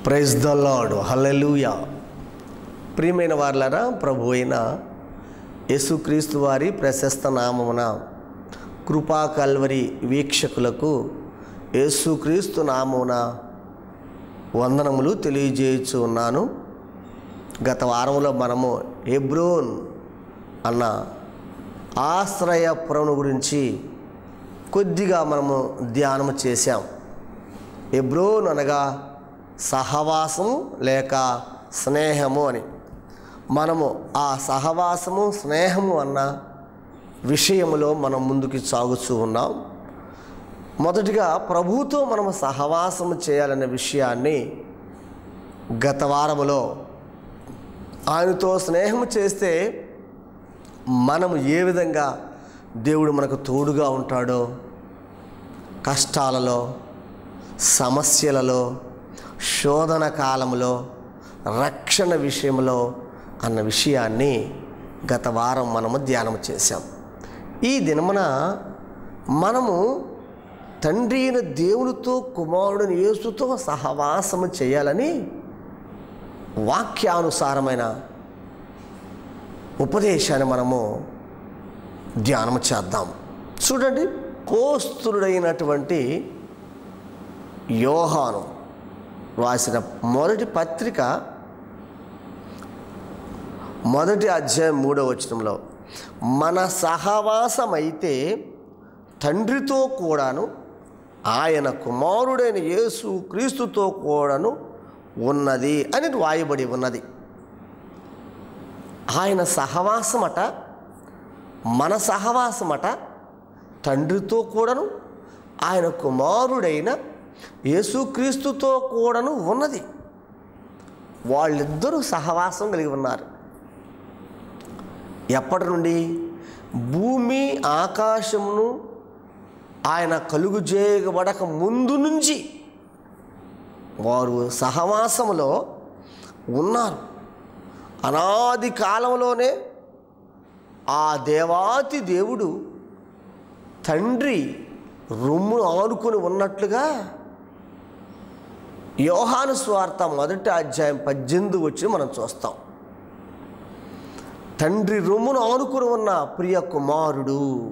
praise the lord హల్లెలూయా ప్రియమైన వార్లరా ప్రభు అయిన యేసుక్రీస్తు వారి ప్రశస్త నామమున కృపా కల్వరి వీక్షకులకు యేసుక్రీస్తు నామమున వందనములు తెలియజేయచ్చు ఉన్నాను గత వారంలో మనము ఎబ్రోన్ అన్న ఆశ్రయపురం గురించి కొద్దిగా మనము ధ్యానము చేశాం ఎబ్రోన్ అనగా సహవాసము లేక స్నేహము అని మనము ఆ సహవాసము స్నేహము అన్న విషయములో మనం ముందుకు సాగుతూ ఉన్నాం మొదటిగా ప్రభువుతో మనము సహవాసము చేయాలనే విషయాన్ని గత వారములో ఆయనతో స్నేహం చేస్తే మనము ఏ విధంగా దేవుడు మనకు తోడుగా ఉంటాడో కష్టాలలో సమస్యలలో శోధన కాలంలో రక్షణ విషయంలో అన్న విషయాన్ని గత వారం మనము ధ్యానం చేశాం ఈ దినమున మనము తండ్రి అయిన దేవునితో కుమారుడిని యేసుతో సహవాసము చేయాలని వాక్యానుసారమైన ఉపదేశాన్ని మనము ధ్యానం చేద్దాం చూడండి పోస్తుడైనటువంటి యోహాను రాసిన మొదటి పత్రిక మొదటి అధ్యాయం మూడవ వచనంలో మన సహవాసమైతే తండ్రితో కూడాను ఆయన కుమారుడైన యేసు క్రీస్తుతో కూడాను ఉన్నది అని వాయబడి ఉన్నది ఆయన సహవాసమట మన సహవాసమట తండ్రితో కూడాను ఆయన కుమారుడైన యేసుక్రీస్తుతో కూడాను ఉన్నది వాళ్ళిద్దరూ సహవాసం కలిగి ఉన్నారు ఎప్పటి నుండి భూమి ఆకాశమును ఆయన కలుగు చేయబడక ముందు నుంచి వారు సహవాసములో ఉన్నారు అనాది కాలంలోనే ఆ దేవాతి దేవుడు తండ్రి రొమ్మును ఆనుకొని ఉన్నట్లుగా యోహాను స్వార్థ మొదటి అధ్యాయం పద్దెనిమిది వచ్చి మనం చూస్తాం తండ్రి రొమ్మును ఆనుకుని ఉన్న ప్రియ కుమారుడు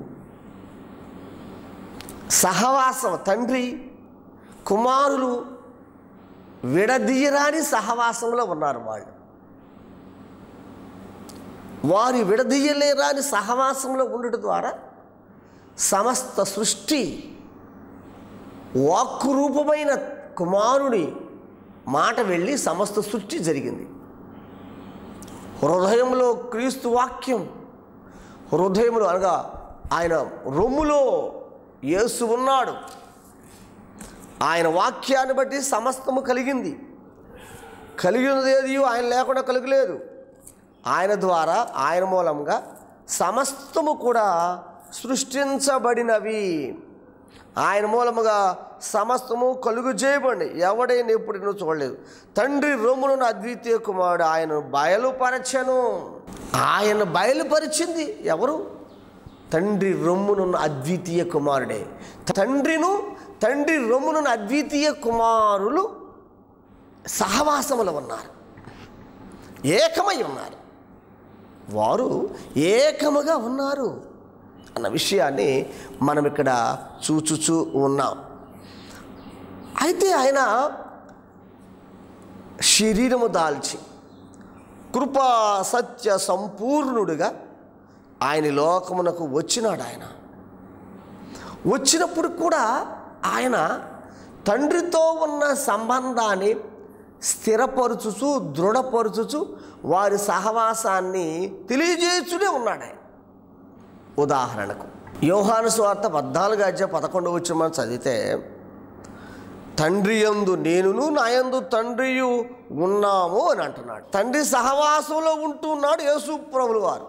సహవాసం తండ్రి కుమారులు విడదీయరాని సహవాసంలో ఉన్నారు వాళ్ళు వారి విడదీయలేరాని సహవాసంలో ఉండటం ద్వారా సమస్త సృష్టి వాక్కు రూపమైన కుమారుని మాట వెళ్ళి సమస్త సృష్టి జరిగింది హృదయంలో క్రీస్తు వాక్యం హృదయంలో అనగా ఆయన రొమ్ములో యేసు ఉన్నాడు ఆయన వాక్యాన్ని బట్టి సమస్తము కలిగింది కలిగినది ఏది ఆయన లేకుండా కలుగలేదు ఆయన ద్వారా ఆయన మూలంగా సమస్తము కూడా సృష్టించబడినవి ఆయన మూలముగా సమస్తము కలుగు చేయబడి ఎవడైనా ఎప్పుడు నువ్వు చూడలేదు తండ్రి రొమ్ములను అద్వితీయ కుమారుడు ఆయన బయలుపరచను ఆయన బయలుపరిచింది ఎవరు తండ్రి రొమ్మునున్న అద్వితీయ కుమారుడే తండ్రిను తండ్రి రొమ్మునున్న అద్వితీయ కుమారులు సహవాసములో ఉన్నారు ఏకమై ఉన్నారు వారు ఏకముగా ఉన్నారు అన్న విషయాన్ని మనం ఇక్కడ చూచుచూ ఉన్నాం అయితే ఆయన శరీరము దాల్చి కృపా సత్య సంపూర్ణుడుగా ఆయన లోకమునకు వచ్చినాడు ఆయన వచ్చినప్పుడు కూడా ఆయన తండ్రితో ఉన్న సంబంధాన్ని స్థిరపరుచుచు దృఢపరుచుచు వారి సహవాసాన్ని తెలియజేస్తూనే ఉన్నాడు ఆయన ఉదాహరణకు యోహాను స్వార్థ పద్నాలుగు అధ్యాయ పదకొండు వచ్చి మనం చదివితే తండ్రి యందు నేనును నాయందు తండ్రియు ఉన్నాము అని అంటున్నాడు తండ్రి సహవాసంలో ఉంటున్నాడు యేసు ప్రభులు వారు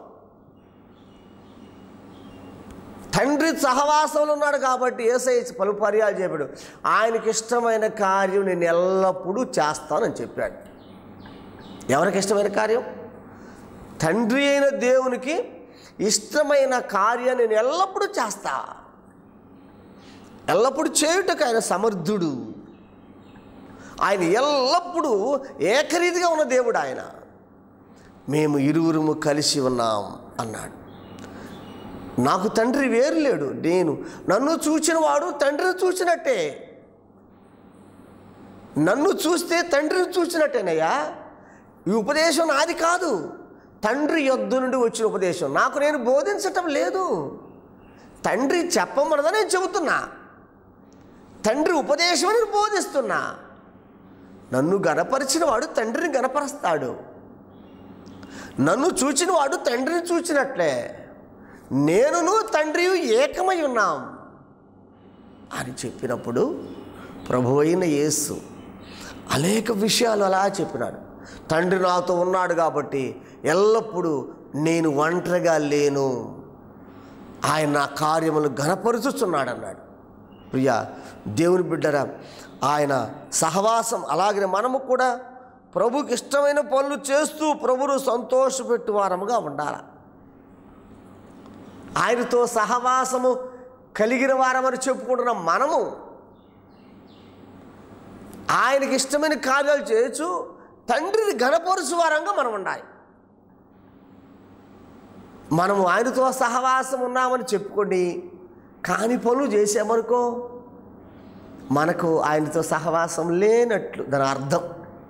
తండ్రి సహవాసంలో ఉన్నాడు కాబట్టి ఏసై పలు పర్యాలు చెప్పాడు ఆయనకి ఇష్టమైన కార్యం నేను ఎల్లప్పుడూ చేస్తానని చెప్పాడు ఎవరికి ఇష్టమైన కార్యం తండ్రి అయిన దేవునికి ఇష్టమైన కార్యాన్ని నేను ఎల్లప్పుడూ చేస్తా ఎల్లప్పుడూ చేయుటకు ఆయన సమర్థుడు ఆయన ఎల్లప్పుడూ ఏకరీతిగా ఉన్న దేవుడు ఆయన మేము ఇరువురుము కలిసి ఉన్నాం అన్నాడు నాకు తండ్రి వేరు లేడు నేను నన్ను చూచిన వాడు తండ్రిని చూసినట్టే నన్ను చూస్తే తండ్రిని చూసినట్టేనయ్యా ఈ ఉపదేశం నాది కాదు తండ్రి యొద్ద నుండి వచ్చిన ఉపదేశం నాకు నేను బోధించటం లేదు తండ్రి చెప్పమన్నదని నేను చెబుతున్నా తండ్రి ఉపదేశం నేను బోధిస్తున్నా నన్ను గనపరిచిన వాడు తండ్రిని గనపరుస్తాడు నన్ను చూచిన వాడు తండ్రిని చూచినట్లే నేనును తండ్రి ఏకమై ఉన్నాం అని చెప్పినప్పుడు ప్రభు అయిన యేసు అనేక విషయాలు అలా చెప్పినాడు తండ్రి నాతో ఉన్నాడు కాబట్టి ఎల్లప్పుడూ నేను ఒంటరిగా లేను ఆయన నా కార్యములు ఘనపరుచుచున్నాడు అన్నాడు ప్రియా దేవుని బిడ్డరా ఆయన సహవాసం అలాగే మనము కూడా ప్రభుకి ఇష్టమైన పనులు చేస్తూ ప్రభును సంతోషపెట్టు వారముగా ఉండాలి ఆయనతో సహవాసము కలిగిన వారమని చెప్పుకుంటున్న మనము ఆయనకి ఇష్టమైన కార్యాలు చేయొచ్చు తండ్రిని ఘనపరుచు వారంగా మనం ఉండాలి మనము ఆయనతో సహవాసం ఉన్నామని చెప్పుకోండి కాని పనులు చేసామనుకో మనకు ఆయనతో సహవాసం లేనట్లు దాని అర్థం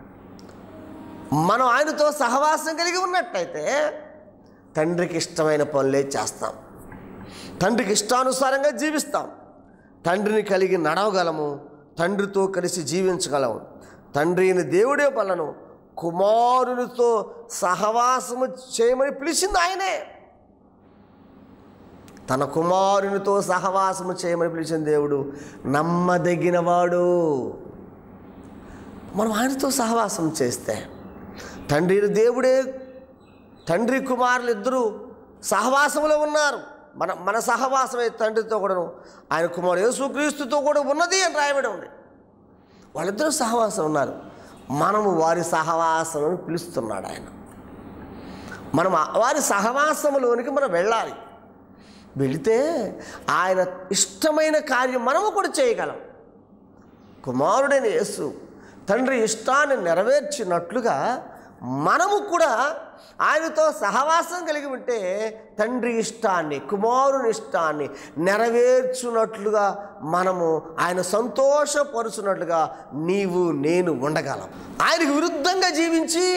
మనం ఆయనతో సహవాసం కలిగి ఉన్నట్టయితే తండ్రికి ఇష్టమైన పనులే చేస్తాం తండ్రికి ఇష్టానుసారంగా జీవిస్తాం తండ్రిని కలిగి నడవగలము తండ్రితో కలిసి జీవించగలము తండ్రి అయిన దేవుడే వలన కుమారునితో సహవాసము చేయమని పిలిచింది ఆయనే తన కుమారునితో సహవాసము చేయమని పిలిచిన దేవుడు నమ్మదగినవాడు మనం ఆయనతో సహవాసం చేస్తే తండ్రి అయిన దేవుడే తండ్రి కుమారులు ఇద్దరు సహవాసంలో ఉన్నారు మన మన సహవాసమే తండ్రితో కూడాను ఆయన కుమారుడు యేసుక్రీస్తుతో కూడా ఉన్నది అని రాయబడి ఉంది వాళ్ళిద్దరూ సహవాసం ఉన్నారు మనము వారి సహవాసం అని పిలుస్తున్నాడు ఆయన మనం ఆ- వారి సహవాసంలోనికి మనం వెళ్ళాలి వెళితే ఆయన ఇష్టమైన కార్యం మనము కూడా చేయగలం కుమారుడైన యేసు తండ్రి ఇష్టాన్ని నెరవేర్చినట్లుగా మనము కూడా ఆయనతో సహవాసం కలిగి ఉంటే తండ్రి ఇష్టాన్ని కుమారుని ఇష్టాన్ని నెరవేర్చున్నట్లుగా మనము ఆయన సంతోషపరుచున్నట్లుగా నీవు నేను ఉండగలం ఆయనకు విరుద్ధంగా జీవించి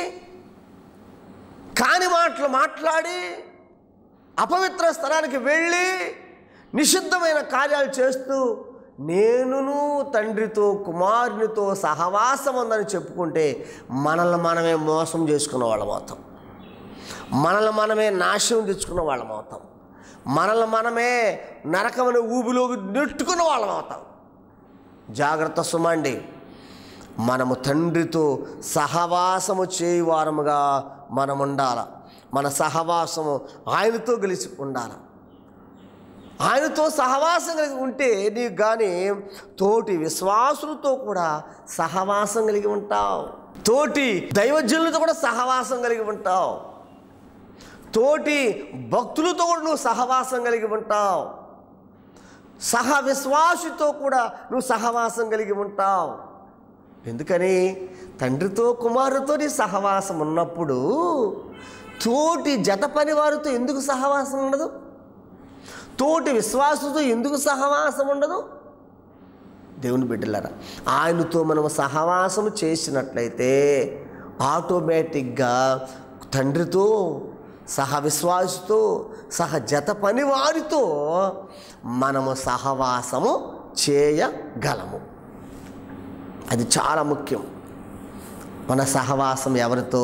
కాని మాటలు మాట్లాడి అపవిత్ర స్థలానికి వెళ్ళి నిషిద్ధమైన కార్యాలు చేస్తూ నేనును తండ్రితో కుమారునితో సహవాసం ఉందని చెప్పుకుంటే మనల్ని మనమే మోసం చేసుకున్న వాళ్ళం అవుతాం మనల్ని మనమే నాశనం తెచ్చుకున్న వాళ్ళం అవుతాం మనల్ని మనమే నరకమైన ఊబిలోకి నెట్టుకున్న వాళ్ళం అవుతాం జాగ్రత్త సుమండి మనము తండ్రితో సహవాసము చేయువారముగా మనం ఉండాల మన సహవాసము ఆయనతో కలిసి ఉండాలి ఆయనతో సహవాసం కలిగి ఉంటే నీకు కానీ తోటి విశ్వాసులతో కూడా సహవాసం కలిగి ఉంటావు తోటి దైవజనులతో కూడా సహవాసం కలిగి ఉంటావు తోటి భక్తులతో కూడా నువ్వు సహవాసం కలిగి ఉంటావు సహ విశ్వాసితో కూడా నువ్వు సహవాసం కలిగి ఉంటావు ఎందుకని తండ్రితో కుమారుతో నీ సహవాసం ఉన్నప్పుడు తోటి జత పని వారితో ఎందుకు సహవాసం ఉండదు తోటి విశ్వాసంతో ఎందుకు సహవాసం ఉండదు దేవుని బిడ్డలారా ఆయనతో మనం సహవాసం చేసినట్లయితే ఆటోమేటిక్గా తండ్రితో సహ విశ్వాసతో సహ జత పని వారితో మనము సహవాసము చేయగలము అది చాలా ముఖ్యం మన సహవాసం ఎవరితో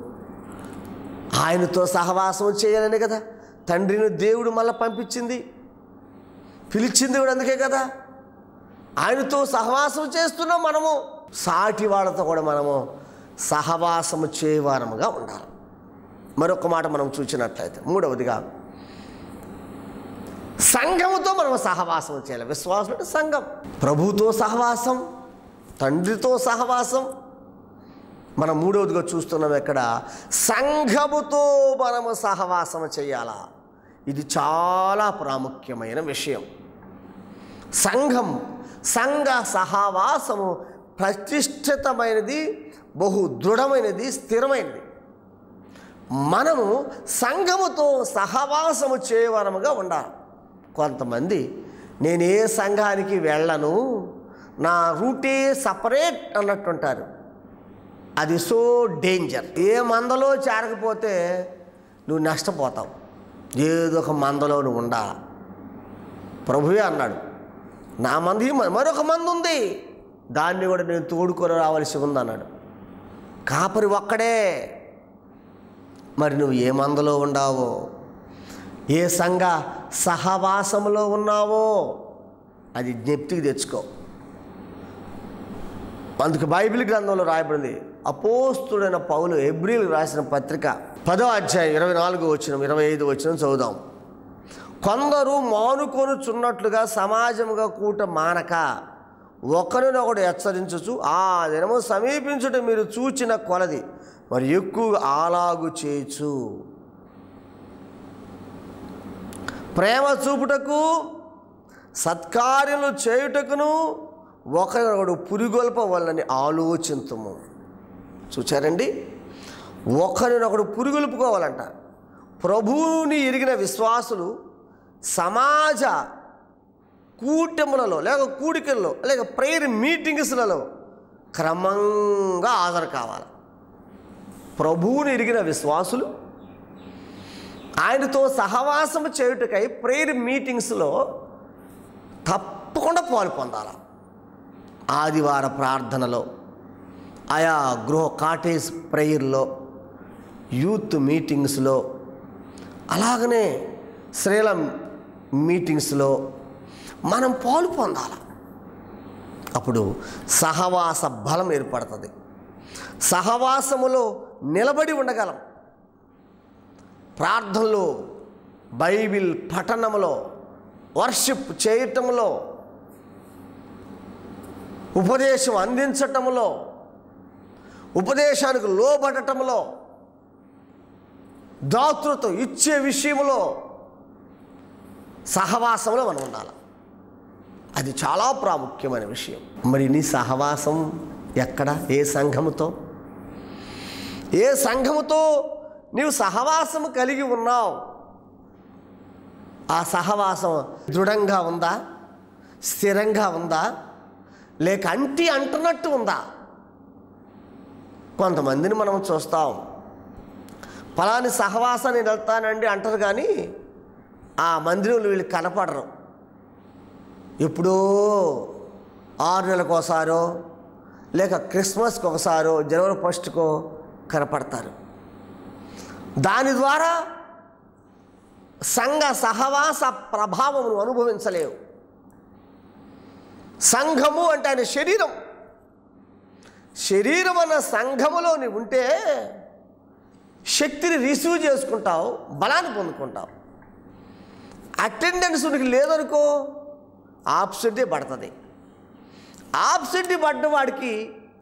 ఆయనతో సహవాసం చేయాలనే కదా తండ్రిని దేవుడు మళ్ళీ పంపించింది పిలిచింది కూడా అందుకే కదా ఆయనతో సహవాసం చేస్తున్నాం మనము సాటి వాళ్ళతో కూడా మనము సహవాసము చేయవారముగా ఉండాలి మరొక మాట మనం చూసినట్లయితే మూడవదిగా సంఘముతో మనం సహవాసం చేయాలి విశ్వాసం అంటే సంఘం ప్రభుతో సహవాసం తండ్రితో సహవాసం మనం మూడవదిగా చూస్తున్నాం ఇక్కడ సంఘముతో మనము సహవాసం చేయాలా ఇది చాలా ప్రాముఖ్యమైన విషయం సంఘం సంఘ సహవాసము ప్రతిష్ఠితమైనది బహు దృఢమైనది స్థిరమైనది మనము సంఘముతో సహవాసము చేయవరముగా ఉండాలి కొంతమంది నేను ఏ సంఘానికి వెళ్ళను నా రూటే సపరేట్ అన్నట్టుంటారు అది సో డేంజర్ ఏ మందలో చేరకపోతే నువ్వు నష్టపోతావు ఏదో ఒక మందలో నువ్వు ఉండాలి ప్రభువే అన్నాడు నా మంది మ- మరొక మంది ఉంది దాన్ని కూడా నేను తోడుకొని రావాల్సి ఉంది అన్నాడు కాపరి ఒక్కడే మరి నువ్వు ఏ మందలో ఉన్నావో ఏ సంఘ సహవాసంలో ఉన్నావో అది జ్ఞప్తికి తెచ్చుకో అందుకు బైబిల్ గ్రంథంలో రాయబడింది అపోస్తుడైన పౌలు ఎబ్రిల్ రాసిన పత్రిక పదో అధ్యాయం ఇరవై నాలుగు వచ్చిన ఇరవై ఐదు వచ్చిన చదువుదాం కొందరు మానుకొనుచున్నట్లుగా సమాజముగా కూట మానక ఒకరినొకడు హెచ్చరించుచు ఆ దినము సమీపించుట మీరు చూచిన కొలది మరి ఎక్కువ ఆలాగు చేయొచ్చు ప్రేమ చూపుటకు సత్కార్యలు చేయుటకును ఒకరినొకడు పురిగొల్ప వల్లని ఆలోచించము చూచారండి ఒకరినొకడు పురిగొల్పుకోవాలంట ప్రభువుని ఎరిగిన విశ్వాసులు సమాజ కూటములలో లేక కూడికల్లో లేక ప్రేయర్ మీటింగ్స్లలో క్రమంగా హాజరు కావాలి ప్రభువుని ఎరిగిన విశ్వాసులు ఆయనతో సహవాసం చేయుటకై ప్రేయర్ మీటింగ్స్లో తప్పకుండా పాలు పొందాలి ఆదివార ప్రార్థనలో ఆయా గృహ కాటేజ్ ప్రేయర్లో యూత్ మీటింగ్స్లో అలాగనే స్త్రీల మీటింగ్స్లో మనం పాలు పొందాలి అప్పుడు సహవాస బలం ఏర్పడుతుంది సహవాసములో నిలబడి ఉండగలం ప్రార్థనలో బైబిల్ పఠనంలో వర్షిప్ చేయటంలో ఉపదేశం అందించటంలో ఉపదేశానికి లోబడటంలో దాతృత్వం ఇచ్చే విషయంలో సహవాసంలో మనం ఉండాలి అది చాలా ప్రాముఖ్యమైన విషయం మరి నీ సహవాసం ఎక్కడ ఏ సంఘముతో ఏ సంఘముతో నీవు సహవాసము కలిగి ఉన్నావు ఆ సహవాసం దృఢంగా ఉందా స్థిరంగా ఉందా లేక అంటి అంటున్నట్టు ఉందా కొంతమందిని మనం చూస్తాం ఫలాని సహవాసాన్ని వెళ్తానండి అంటారు కానీ ఆ మందిరంలో వీళ్ళు కనపడరు ఎప్పుడో ఆరు నెలలకు ఒకసారో లేక క్రిస్మస్కి ఒకసారో జనవరి ఫస్ట్కో కనపడతారు దాని ద్వారా సంఘ సహవాస ప్రభావమును అనుభవించలేవు సంఘము అంటే ఆయన శరీరం శరీరం అన్న సంఘములో నీవు ఉంటే శక్తిని రిసీవ్ చేసుకుంటావు బలాన్ని పొందుకుంటావు అటెండెన్స్ నీకు లేదనుకో ఆబ్సెంటే పడుతుంది ఆబ్సెంట్ పడ్డ వాడికి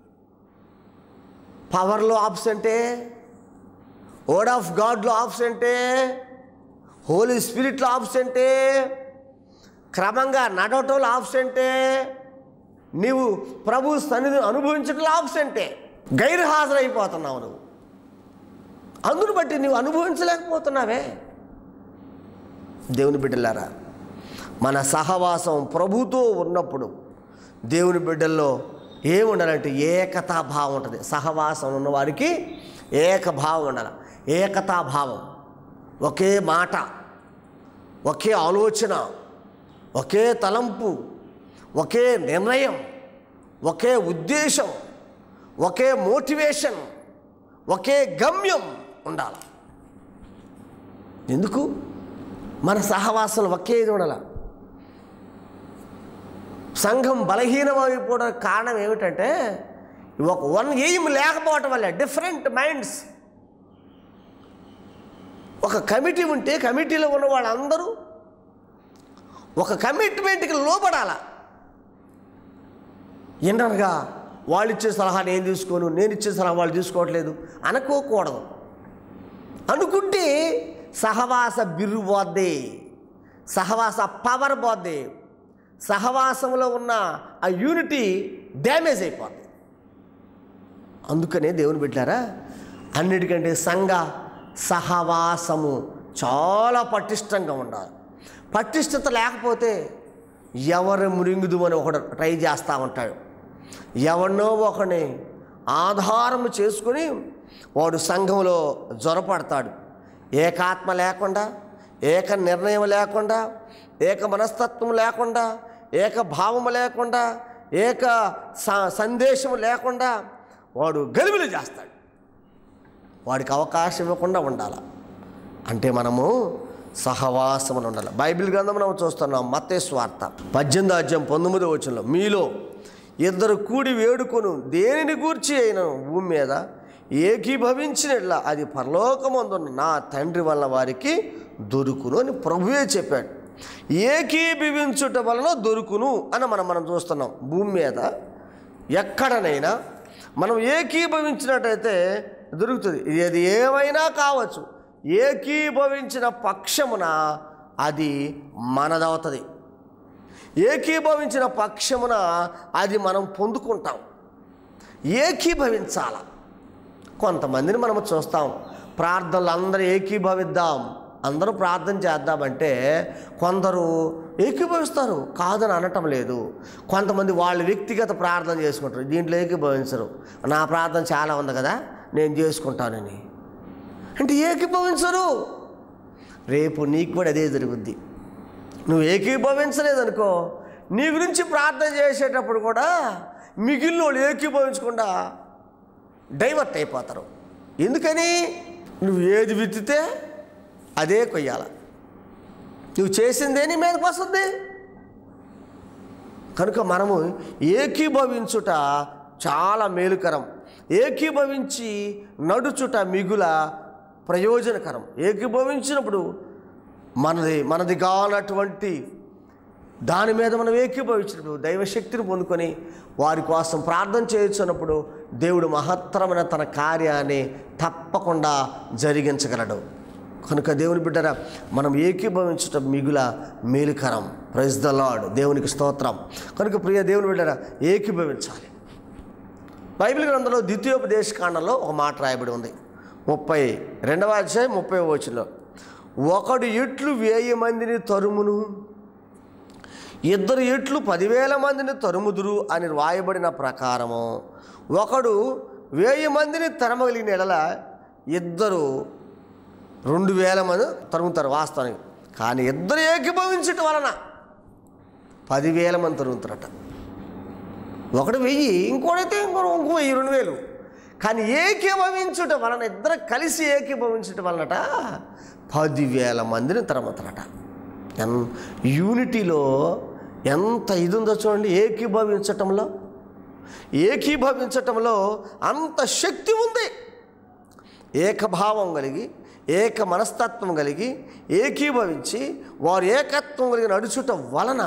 పవర్లో ఆబ్సెంటే వర్డ్ ఆఫ్ గాడ్లో ఆబ్సెంటే హోలీ స్పిరిట్లో ఆబ్సెంటే క్రమంగా నడవటంలో ఆబ్సెంటే నీవు ప్రభు సన్నిధిని అనుభవించడంలో ఆబ్సెంటే గైర్హాజరైపోతున్నావు నువ్వు అందును బట్టి నువ్వు అనుభవించలేకపోతున్నావే దేవుని బిడ్డలారా మన సహవాసం ప్రభుతో ఉన్నప్పుడు దేవుని బిడ్డల్లో ఏముండాలంటే ఏకతా భావం ఉంటుంది సహవాసం ఉన్న వారికి ఏకభావం ఉండాలి ఏకతా భావం ఒకే మాట ఒకే ఆలోచన ఒకే తలంపు ఒకే నిర్ణయం ఒకే ఉద్దేశం ఒకే మోటివేషన్ ఒకే గమ్యం ఉండాలి ఎందుకు మన సహవాసం ఒకే ఇది ఉండాలి సంఘం బలహీనమైపోవడానికి కారణం ఏమిటంటే ఒక వన్ ఎయిమ్ లేకపోవటం వల్ల డిఫరెంట్ మైండ్స్ ఒక కమిటీ ఉంటే కమిటీలో ఉన్న వాళ్ళందరూ ఒక కమిట్మెంట్కి లోపడాల ఇన్నర్గా వాళ్ళు ఇచ్చే సలహా నేను తీసుకోను నేను ఇచ్చే సలహా వాళ్ళు తీసుకోవట్లేదు అనుకోకూడదు అనుకుంటే సహవాస బిర్రు పోద్ది సహవాస పవర్ పోద్ది సహవాసంలో ఉన్న ఆ యూనిటీ డ్యామేజ్ అయిపోద్ది అందుకనే దేవుని పెట్టారా అన్నిటికంటే సంఘ సహవాసము చాలా పటిష్టంగా ఉండాలి పటిష్టత లేకపోతే ఎవరు మురింగుదు అని ఒకడు ట్రై చేస్తూ ఉంటాడు ఎవరినో ఒకని ఆధారం చేసుకుని వాడు సంఘంలో జ్వరపడతాడు ఏకాత్మ లేకుండా ఏక నిర్ణయం లేకుండా ఏక మనస్తత్వం లేకుండా ఏక భావము లేకుండా ఏక స- సందేశం లేకుండా వాడు గలిబిలి చేస్తాడు వాడికి అవకాశం ఇవ్వకుండా ఉండాలి అంటే మనము సహవాసమును ఉండాలి బైబిల్ గ్రంథం మనం చూస్తున్నాం మత్తే స్వార్త పద్దెనిమిది అధ్యాయం పంతొమ్మిదో వచనంలో మీలో ఇద్దరు కూడి వేడుకొను దేనిని గూర్చి అయిన భూమి మీద ఏకీభవించినట్లా అది పరలోకమందున్న నా తండ్రి వల్ల వారికి దొరుకును అని ప్రభువే చెప్పాడు ఏకీభవించుట వలన దొరుకును అని మనం మనం చూస్తున్నాం భూమి మీద ఎక్కడనైనా మనం ఏకీభవించినట్టయితే దొరుకుతుంది ఇది ఏమైనా కావచ్చు ఏకీభవించిన పక్షమున అది మనదవుతుంది ఏకీభవించిన పక్షమున అది మనం పొందుకుంటాం ఏకీభవించాల కొంతమందిని మనం చూస్తాం ప్రార్థనలు అందరూ ఏకీభవిద్దాం అందరూ ప్రార్థన చేద్దామంటే కొందరు ఏకీభవిస్తారు కాదని అనటం లేదు కొంతమంది వాళ్ళు వ్యక్తిగత ప్రార్థన చేసుకుంటారు దీంట్లో ఏకీభవించరు నా ప్రార్థన చాలా ఉంది కదా నేను చేసుకుంటానని అంటే ఏకీభవించరు రేపు నీకు కూడా అదే జరుగుద్ది నువ్వు ఏకీభవించలేదనుకో నీ గురించి ప్రార్థన చేసేటప్పుడు కూడా మిగిలిన వాళ్ళు ఏకీభవించకుండా డైవర్ట్ అయిపోతారు ఎందుకని నువ్వు ఏది విత్తితే అదే కొయ్యాల నువ్వు చేసిందే నీ మీదకి వస్తుంది కనుక మనము ఏకీభవించుట చాలా మేలుకరం ఏకీభవించి నడుచుట మిగుల ప్రయోజనకరం ఏకీభవించినప్పుడు మనది మనది కానటువంటి దాని మీద మనం ఏకీభవించినప్పుడు దైవశక్తిని పొందుకొని వారి కోసం ప్రార్థన చేయించున్నప్పుడు దేవుడు మహత్తరమైన తన కార్యాన్ని తప్పకుండా జరిగించగలడు కనుక దేవుని బిడ్డరా మనం ఏకీభవించటం మిగుల మేలుకరం ప్రైజ్ ద లాడ్ దేవునికి స్తోత్రం కనుక ప్రియ దేవుని బిడ్డరా ఏకీభవించాలి బైబిల్ గ్రంథంలో ద్వితీయోపదేశ కాండంలో ఒక మాట రాయబడి ఉంది ముప్పై రెండవ అధ్యాయం ముప్పై వచ్చిలో ఒకడు ఎట్లు వేయి మందిని తరుమును ఇద్దరు ఎట్లు పదివేల మందిని తరుముదురు అని రాయబడిన ప్రకారము ఒకడు వేయి మందిని తరమగలిగిన ఎడల ఇద్దరు రెండు వేల మంది తరుగుతారు వాస్తవానికి కానీ ఇద్దరు ఏకీభవించటం వలన పదివేల మంది తరుగుతారట ఒకడు వెయ్యి ఇంకోడైతే ఇంకో ఇంకో వెయ్యి రెండు వేలు కానీ ఏకీభవించుట వలన ఇద్దరు కలిసి ఏకీభవించటం వలనట పదివేల మందిని తరమతారట ఎన్ యూనిటీలో ఎంత ఇది ఉందో చూడండి ఏకీభవించటంలో ఏకీభవించటంలో అంత శక్తి ఉంది ఏకభావం కలిగి ఏక మనస్తత్వం కలిగి ఏకీభవించి వారు ఏకత్వం కలిగి నడుచుట వలన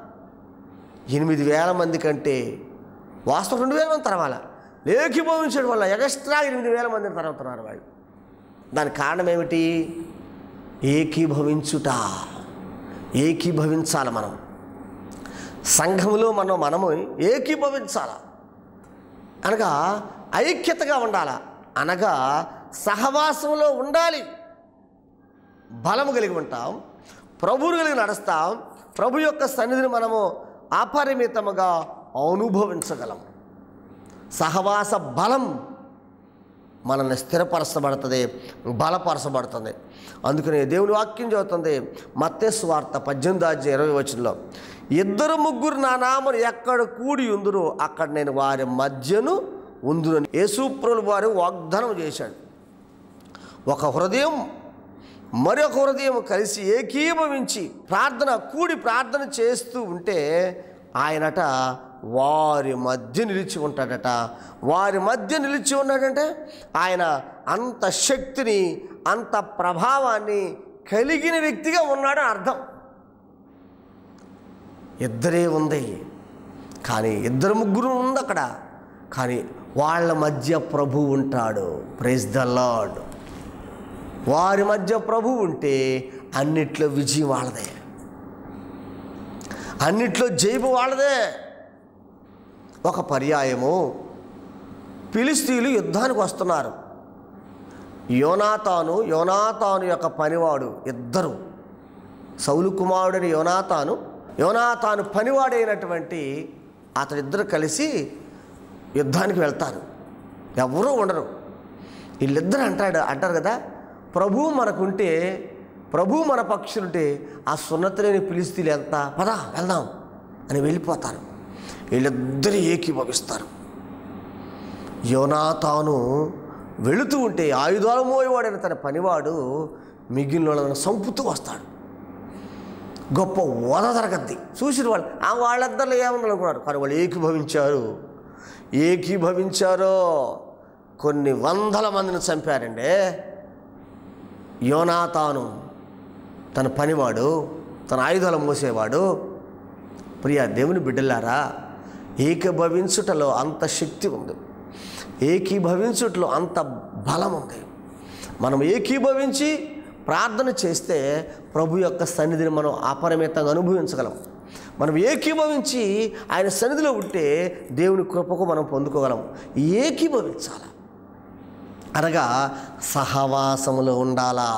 ఎనిమిది వేల మంది కంటే వాస్తవం రెండు వేల మంది తరవాల ఏకీభవించడం వల్ల ఎక్స్ట్రా ఎనిమిది వేల మందిని తరుగుతున్నారు వాళ్ళు దానికి కారణం ఏమిటి ఏకీభవించుట ఏకీభవించాలి మనం సంఘంలో మనం మనము ఏకీభవించాల అనగా ఐక్యతగా ఉండాల అనగా సహవాసంలో ఉండాలి బలము కలిగి ఉంటాం ప్రభువును కలిగి నడుస్తాం ప్రభు యొక్క సన్నిధిని మనము అపరిమితముగా అనుభవించగలం సహవాస బలం మనల్ని స్థిరపరచబడుతుంది బలపరచబడుతుంది అందుకని దేవుని వాక్యం చదువుతుంది మత్తేసు వార్త పద్దెనిమిది అధ్యాయం ఇరవై వచనంలో ఇద్దరు ముగ్గురు నా నామను ఎక్కడ కూడి ఉందురు అక్కడ నేను వారి మధ్యను ఉందునని యేసుప్రులు వారు వాగ్దానం చేశాడు ఒక హృదయం మరొక హృదయం కలిసి ఏకీభవించి ప్రార్థన కూడి ప్రార్థన చేస్తూ ఉంటే ఆయనట వారి మధ్య నిలిచి ఉంటాడట వారి మధ్య నిలిచి ఉన్నాడంటే ఆయన అంత శక్తిని అంత ప్రభావాన్ని కలిగిన వ్యక్తిగా ఉన్నాడని అర్థం ఇద్దరే ఉంది కానీ ఇద్దరు ముగ్గురు ఉంది అక్కడ కానీ వాళ్ళ మధ్య ప్రభు ఉంటాడు ప్రైజ్ ద లార్డ్ వారి మధ్య ప్రభు ఉంటే అన్నిట్లో విజయం వాళ్ళదే అన్నిట్లో జైబు వాళ్ళదే ఒక పర్యాయము ఫిలిస్తీన్లు యుద్ధానికి వస్తున్నారు యోనాతాను యోనాతాను యొక్క పనివాడు ఇద్దరు సౌలు కుమారుడైన యోనాతాను యోనాతాను పనివాడైనటువంటి అతడిద్దరు కలిసి యుద్ధానికి వెళ్తారు ఎవరూ ఉండరు వీళ్ళిద్దరు అంటాడు అంటారు కదా ప్రభు మనకుంటే ప్రభు మన పక్షులుంటే ఆ సున్నతిలేని పిలిస్తీలు ఎంత పదా వెళ్దాం అని వెళ్ళిపోతారు వీళ్ళిద్దరు ఏకీభవిస్తారు యోనాతాను వెళుతూ ఉంటే ఆయుధాలు మోయవాడైన తన పనివాడు మిగిలిన వాళ్ళని సంపుతూ వస్తాడు గొప్ప ఓద జరగద్ది చూసిన వాళ్ళు ఆ వాళ్ళిద్దరు ఏమన్నారు అనుకున్నారు కానీ వాళ్ళు ఏకీభవించారు ఏకీభవించారో కొన్ని వందల మందిని చంపారండి యోనాతాను తన పనివాడు తన ఆయుధాలు మోసేవాడు ప్రియ దేవుని బిడ్డలారా ఏకీభవించుటలో అంత శక్తి ఉంది ఏకీభవించుటలో అంత బలం ఉంది మనం ఏకీభవించి ప్రార్థన చేస్తే ప్రభు యొక్క సన్నిధిని మనం అపరిమితంగా అనుభవించగలం మనం ఏకీభవించి ఆయన సన్నిధిలో ఉంటే దేవుని కృపకు మనం పొందుకోగలం ఏకీభవించాలి అనగా సహవాసములో ఉండాలా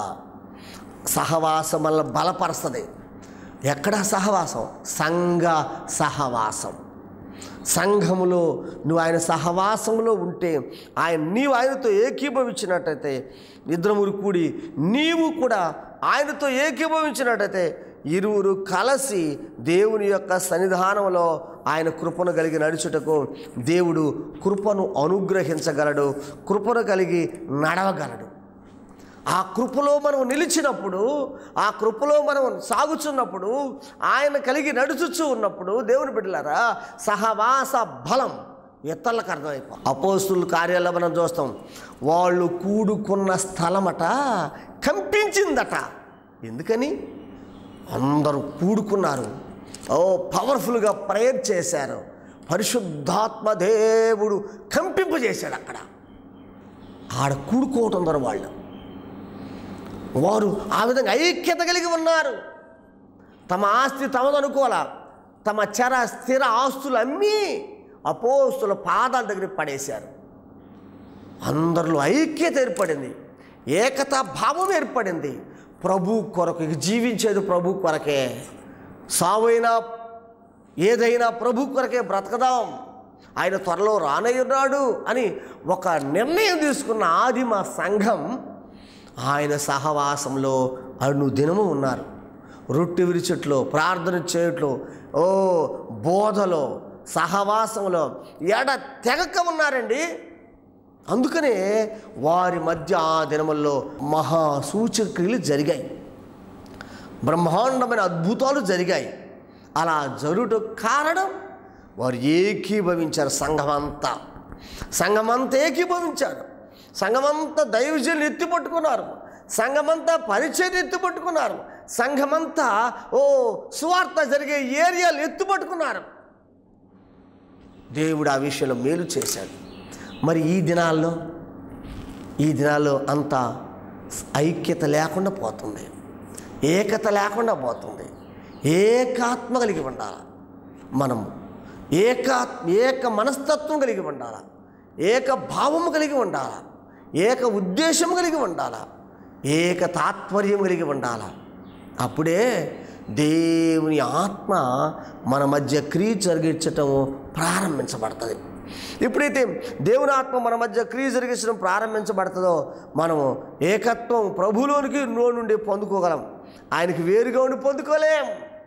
సహవాసం వల్ల బలపరుస్తుంది ఎక్కడ సహవాసం సంఘ సహవాసం సంఘములో నువ్వు ఆయన సహవాసంలో ఉంటే ఆయన నీవు ఆయనతో ఏకీభవించినట్టయితే ఇద్దరు కూడి నీవు కూడా ఆయనతో ఏకీభవించినట్టయితే ఇరువురు కలిసి దేవుని యొక్క సన్నిధానంలో ఆయన కృపను కలిగి నడుచుటకు దేవుడు కృపను అనుగ్రహించగలడు కృపను కలిగి నడవగలడు ఆ కృపలో మనం నిలిచినప్పుడు ఆ కృపలో మనం సాగుచున్నప్పుడు ఆయన కలిగి నడుచుచూ ఉన్నప్పుడు దేవుని బిడ్డలారా సహవాస బలం ఇతరులకు అర్థమైపో అపోస్తుల కార్యాల్లో మనం చూస్తాం వాళ్ళు కూడుకున్న స్థలమట కంపించిందట ఎందుకని అందరూ కూడుకున్నారు ఓ పవర్ఫుల్గా ప్రేయర్ చేశారు పరిశుద్ధాత్మ దేవుడు కంపింపజేశాడు అక్కడ ఆడ కూడుకోవటం ద్వారా వాళ్ళు వారు ఆ విధంగా ఐక్యత కలిగి ఉన్నారు తమ ఆస్తి తమదనుకోవాలా తమ చర స్థిర ఆస్తులు అమ్మీ అపోస్తుల పాదాల దగ్గర పడేశారు అందరిలో ఐక్యత ఏర్పడింది ఏకతా భావం ఏర్పడింది ప్రభు కొరకు ఇక జీవించేది ప్రభు కొరకే సావైనా ఏదైనా ప్రభు కొరకే బ్రతకదాం ఆయన త్వరలో రానయ్యున్నాడు అని ఒక నిర్ణయం తీసుకున్న ఆదిమ సంఘం ఆయన సహవాసంలో అనుదినము ఉన్నారు రొట్టె విరిచట్లో ప్రార్థన చేయట్లో ఓ బోధలో సహవాసంలో ఎడ తెగక ఉన్నారండి అందుకనే వారి మధ్య ఆ దినముల్లో మహా సూచక్రియలు జరిగాయి బ్రహ్మాండమైన అద్భుతాలు జరిగాయి అలా జరుగుట కారణం వారు ఏకీభవించారు సంఘమంతా సంఘమంతా ఏకీభవించారు సంఘమంతా దైవజనులు ఎత్తి పట్టుకున్నారు సంఘమంతా పరిచయం ఎత్తి పట్టుకున్నారు సంఘమంతా ఓ సువార్త జరిగే ఏరియాలు ఎత్తి పట్టుకున్నారు దేవుడు ఆ విషయంలో మేలు చేశాడు మరి ఈ దినాల్లో ఈ దినాల్లో అంత ఐక్యత లేకుండా పోతుంది ఏకత లేకుండా పోతుంది ఏకాత్మ కలిగి ఉండాలి మనం ఏకా ఏక మనస్తత్వం కలిగి ఉండాలి ఏక భావము కలిగి ఉండాలి ఏక ఉద్దేశం కలిగి ఉండాలి ఏక తాత్పర్యం కలిగి ఉండాలి అప్పుడే దేవుని ఆత్మ మన మధ్య క్రియ జరిగించటం ప్రారంభించబడుతుంది ఎప్పుడైతే దేవుని ఆత్మ మన మధ్య క్రియ జరిగించడం ప్రారంభించబడుతుందో మనము ఏకత్వం ప్రభులోనికి నో నుండి పొందుకోగలం ఆయనకి వేరుగా ఉండి పొందుకోలేం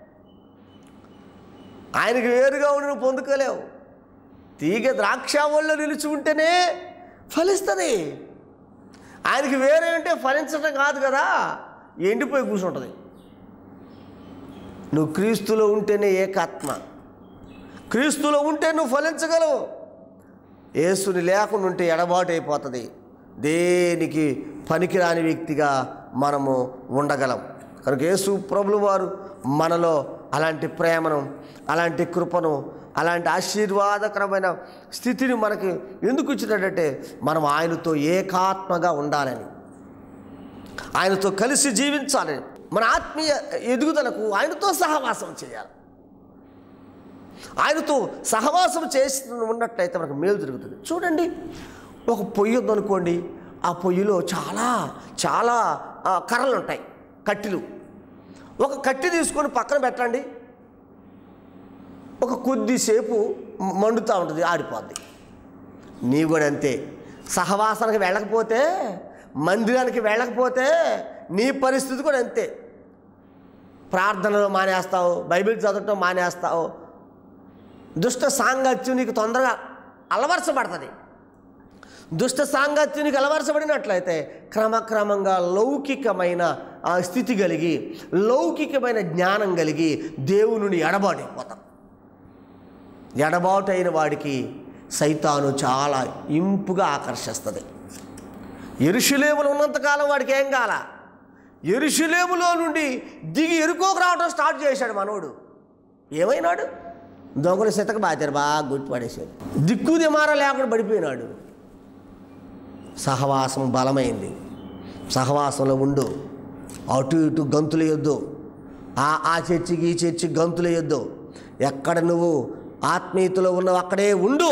ఆయనకి వేరుగా ఉండి నువ్వు పొందుకోలేవు తీగ ద్రాక్ష ఒళ్ళో నిలిచి ఉంటేనే ఫలిస్తుంది ఆయనకి వేరే ఉంటే ఫలించడం కాదు కదా ఎండిపోయి కూర్చుంటుంది నువ్వు క్రీస్తులో ఉంటేనే ఏకాత్మ క్రీస్తులో ఉంటే నువ్వు ఫలించగలవు యేసుని లేకుండా ఉంటే ఎడబాటు అయిపోతుంది దేనికి పనికిరాని వ్యక్తిగా మనము ఉండగలం కనుక యేసు ప్రభులు వారు మనలో అలాంటి ప్రేమను అలాంటి కృపను అలాంటి ఆశీర్వాదకరమైన స్థితిని మనకి ఎందుకు ఇచ్చినట్టంటే మనం ఆయనతో ఏకాత్మగా ఉండాలని ఆయనతో కలిసి జీవించాలని మన ఆత్మీయ ఎదుగుదలకు ఆయనతో సహవాసం చేయాలి ఆయనతో సహవాసం చేసి ఉన్నట్లయితే మనకు మేలు జరుగుతుంది చూడండి ఒక పొయ్యి ఉందనుకోండి ఆ పొయ్యిలో చాలా చాలా ఆ, కర్రలు ఉంటాయి కట్టెలు ఒక కట్టి తీసుకొని పక్కన పెట్టండి ఒక కొద్దిసేపు మ- మండుతూ ఉంటుంది ఆరిపోద్ది నీవు కూడా అంతే సహవాసానికి వెళ్ళకపోతే మందిరానికి వెళ్ళకపోతే నీ పరిస్థితి కూడా అంతే ప్రార్థనలు మానేస్తావు బైబిల్ చదవటం మానేస్తావు దుష్ట సాంగత్యం నీకు తొందరగా అలవరచబడుతుంది దుష్ట సాంగత్యం నీకు అలవరచబడినట్లయితే క్రమక్రమంగా లౌకికమైన ఆ స్థితి కలిగి లౌకికమైన జ్ఞానం కలిగి దేవుని ఎడబాటైపోతాం ఎడబాటైన వాడికి సైతాను చాలా ఇంపుగా ఆకర్షిస్తుంది ఎరుషులేములు ఉన్నంతకాలం వాడికి ఏం కాల ఎరుషులేములో నుండి దిగి ఎరుకోకు రావడం స్టార్ట్ చేశాడు మనోడు ఏమైనాడు దొంగలు సితక బాచారు బాగా గుర్తుపడేశాడు దిక్కు దిమారా లేకుండా పడిపోయినాడు సహవాసం బలమైంది సహవాసంలో ఉండు అటు ఇటు గంతులు వేయొద్దు ఆ ఆ చర్చికి ఈ చర్చికి గంతులు వేయొద్దు ఎక్కడ నువ్వు ఆత్మీయతలో ఉన్నావు అక్కడే ఉండు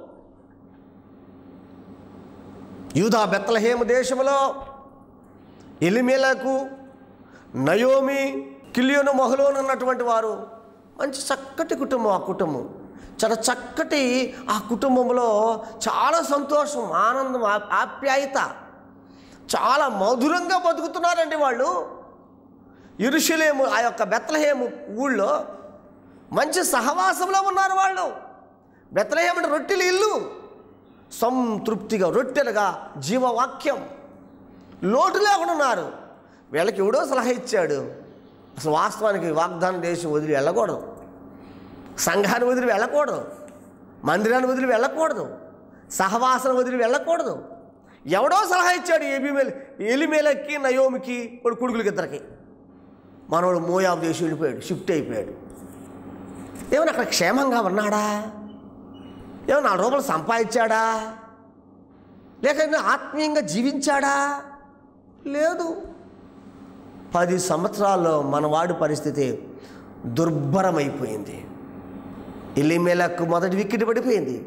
యూదా బెత్తలహేమ దేశంలో ఎలిమేలకు నయోమి కిలియోను మొహలోను ఉన్నటువంటి వారు మంచి చక్కటి కుటుంబం ఆ కుటుంబం చాలా చక్కటి ఆ కుటుంబంలో చాలా సంతోషం ఆనందం ఆ- ఆప్యాయత చాలా మధురంగా బతుకుతున్నారండి వాళ్ళు ఇరుషులేము ఆ యొక్క బెత్తలహేము ఊళ్ళో మంచి సహవాసంలో ఉన్నారు వాళ్ళు బెత్తలహేము అంటే రొట్టెల ఇల్లు సంతృప్తిగా రొట్టెలుగా జీవవాక్యం లోటు లేకుండా ఉన్నారు వీళ్ళకి ఎవడో సలహా ఇచ్చాడు అసలు వాస్తవానికి వాగ్దాన దేశం వదిలి వెళ్ళకూడదు సంఘాన్ని వదిలి వెళ్ళకూడదు మందిరాన్ని వదిలి వెళ్ళకూడదు సహవాసన వదిలి వెళ్ళకూడదు ఎవడో సలహా ఇచ్చాడు ఏబిమేల్ ఎలిమేలకి నయోమికి వాడు కొడుకులకి ఇద్దరికి మనవాడు మోయాబు దేశం వెళ్ళిపోయాడు షిఫ్ట్ అయిపోయాడు ఏమైనా అక్కడ క్షేమంగా ఉన్నాడా ఏమైనా నాలుగు రూపాయలు సంపాదించాడా లేక ఏమైనా ఆత్మీయంగా జీవించాడా లేదు పది సంవత్సరాల్లో మనవాడి పరిస్థితి దుర్భరమైపోయింది ఇల్లిమేలకు మొదటి వికెట్ పడిపోయింది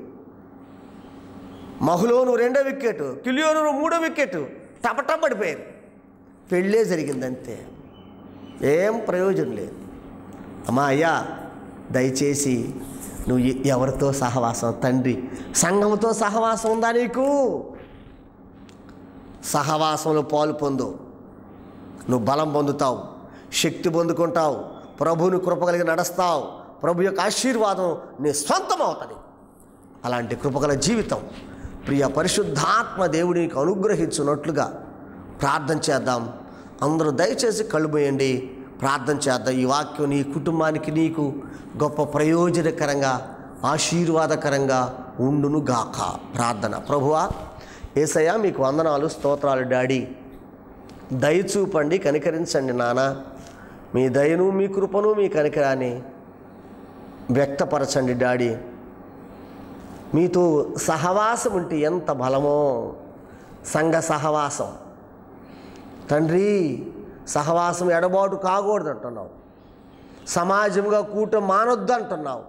మహులోను రెండో వికెట్ కిలియోను మూడో వికెట్ టపటా పడిపోయారు పెళ్ళే జరిగిందంతే ఏం ప్రయోజనం లేదు అమ్మా అయ్యా దయచేసి నువ్వు ఎ- ఎవరితో సహవాసం తండ్రి సంఘంతో సహవాసం ఉందా నీకు సహవాసంలో పాలు పొందు నువ్వు బలం పొందుతావు శక్తి పొందుకుంటావు ప్రభువుని కృప కలిగి నడుస్తావు ప్రభు యొక్క ఆశీర్వాదం నీ సొంతం అవుతుంది అలాంటి కృపగల జీవితం ప్రియ పరిశుద్ధాత్మ దేవుడి నీకు అనుగ్రహించున్నట్లుగా ప్రార్థన చేద్దాం అందరూ దయచేసి కళ్ళు మూయండి ప్రార్థన చేద్దాం ఈ వాక్యం నీ కుటుంబానికి నీకు గొప్ప ప్రయోజనకరంగా ఆశీర్వాదకరంగా ఉండును గాక ప్రార్థన ప్రభువా ఏసయ్య మీకు వందనాలు స్తోత్రాలు డాడీ దయ చూపండి కనికరించండి నాన్న మీ దయను మీ కృపను మీ కనికరాన్ని వ్యక్తపరచండి డాడీ మీతో సహవాసం ఉంటే ఎంత బలమో సంఘ సహవాసం తండ్రి సహవాసం ఎడబాటు కాకూడదు అంటున్నావు సమాజంగా కూట మానొద్దు అంటున్నావు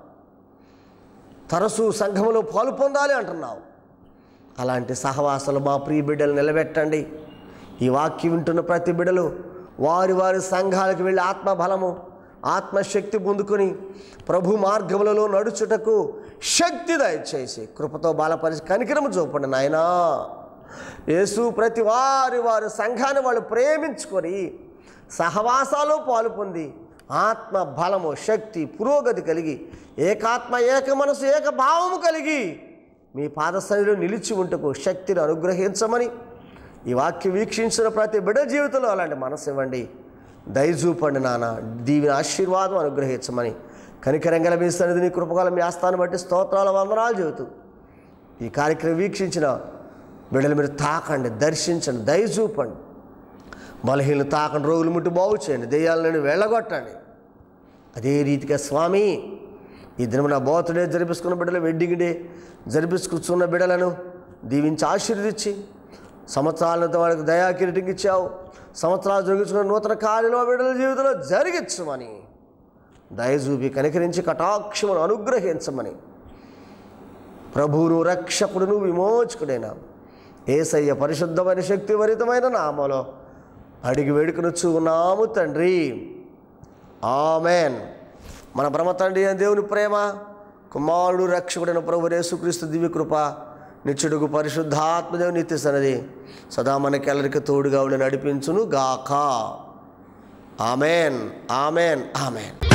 తరచూ సంఘములో పాలు పొందాలి అంటున్నావు అలాంటి సహవాసాలు మా ప్రియ బిడ్డలు నిలబెట్టండి ఈ వాక్యం వింటున్న ప్రతి బిడ్డలు వారి వారి సంఘాలకు వెళ్ళి ఆత్మబలము ఆత్మశక్తి పొందుకొని ప్రభు మార్గములలో నడుచుటకు శక్తి దయచేసి కృపతో బలపరిచి కనికరము చూపండి నాయనా యేసు ప్రతి వారి వారి సంఘాన్ని వాళ్ళు ప్రేమించుకొని సహవాసాలు పాలు పొంది ఆత్మ బలము శక్తి పురోగతి కలిగి ఏకాత్మ ఏక మనసు ఏక భావము కలిగి మీ పాదస్థాయిలో నిలిచి ఉంటకు శక్తిని అనుగ్రహించమని ఈ వాక్యం వీక్షించిన ప్రతి బిడ్డ జీవితంలో అలాంటి మనసు ఇవ్వండి దయచూపండి నాన్న దీవిని ఆశీర్వాదం అనుగ్రహించమని కనికరంగల మీ సన్నిధిని కృపకాల మీ ఆస్థాన్ని బట్టి స్తోత్రాల వందనాలు చెబుతూ ఈ కార్యక్రమం వీక్షించిన బిడ్డలు మీరు తాకండి దర్శించండి దయచూపండి బలహీనలు తాకండి రోగులు ముట్టి బాగు చేయండి దెయ్యాలను వెళ్ళగొట్టండి అదే రీతిగా స్వామి ఈ దినం నా బోతుడే జరిపించుకున్న బిడ్డలు వెడ్డింగ్ డే జరిపించుకున్న బిడ్డలను దీవించి ఆశీర్వదించి సంవత్సరాలతో వాళ్ళకి దయా కిరీటం ఇచ్చావు సంవత్సరాలు జరిగించుకున్న నూతన కార్యంలో బిడ్డల జీవితంలో జరిగించమని దయచూపి కనికరించి కటాక్షమును అనుగ్రహించమని ప్రభువును రక్షకుడును విమోచకుడైన ఏసయ్య పరిశుద్ధమైన శక్తివరితమైన నామలో అడిగి వేడుకనుచు ఉన్నాము తండ్రి ఆమెన్ మన బ్రహ్మ తండ్రి అయిన దేవుని ప్రేమ కుమారుడు రక్షకుడైన ప్రభు యేసుక్రీస్తు దివ్యకృప నిత్యుడుగు పరిశుద్ధాత్మదేవు నిత్య సన్నది సదా మనకెల్లరికి తోడుగా ఉండి నడిపించును గాక ఆమెన్ ఆమెన్ ఆమెన్